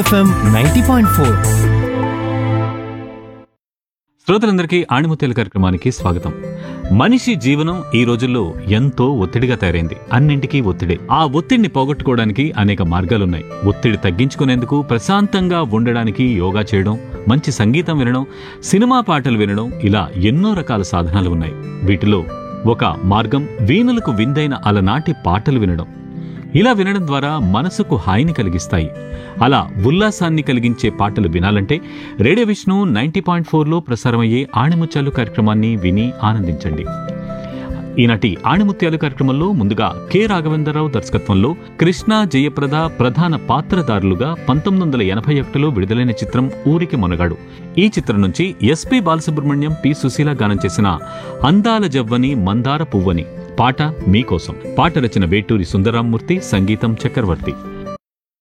FM ninety point four శ్రోతలందరికీ ఆణిముత్యాల కార్యక్రమానికి స్వాగతం మనిషి జీవనం ఈ రోజుల్లో ఎంతో ఒత్తిడిగా తయారైంది అన్నింటికీ ఒత్తిడే ఆ ఒత్తిడిని పోగొట్టుకోవడానికి అనేక మార్గాలున్నాయి ఒత్తిడి తగ్గించుకునేందుకు ప్రశాంతంగా ఉండడానికి యోగా చేయడం మంచి సంగీతం వినడం సినిమా పాటలు వినడం ఇలా ఎన్నో రకాల సాధనాలు ఉన్నాయి వీటిలో ఒక మార్గం వీణులకు విందైన అలనాటి పాటలు వినడం ఇలా వినడం ద్వారా మనసుకు హాయిని కలిగిస్తాయి అలా ఉల్లాసాన్ని కలిగించే పాటలు వినాలంటే రేడియో విష్ణు నైంటీ పాయింట్ ఫోర్లో ప్రసారమయ్యే ఆణిముత్యాలు కార్యక్రమాన్ని విని ఆనందించండి ఈనాటి ఆణిముత్యాలు కార్యక్రమంలో ముందుగా కె రాఘవేంద్రరావు దర్శకత్వంలో కృష్ణ జయప్రద ప్రధాన పాత్రధారులుగా పంతొమ్మిది వందల ఎనభై ఒకటిలో విడుదలైన చిత్రం ఊరికి మొనగాడు ఈ చిత్రం నుంచి ఎస్పి బాలసుబ్రహ్మణ్యం పి సుశీల గానం చేసిన అందాల జవ్వని మందార పువ్వని పాట మీకోసం పాట రచన వేటూరి సుందరామూర్తి సంగీతం చక్రవర్తి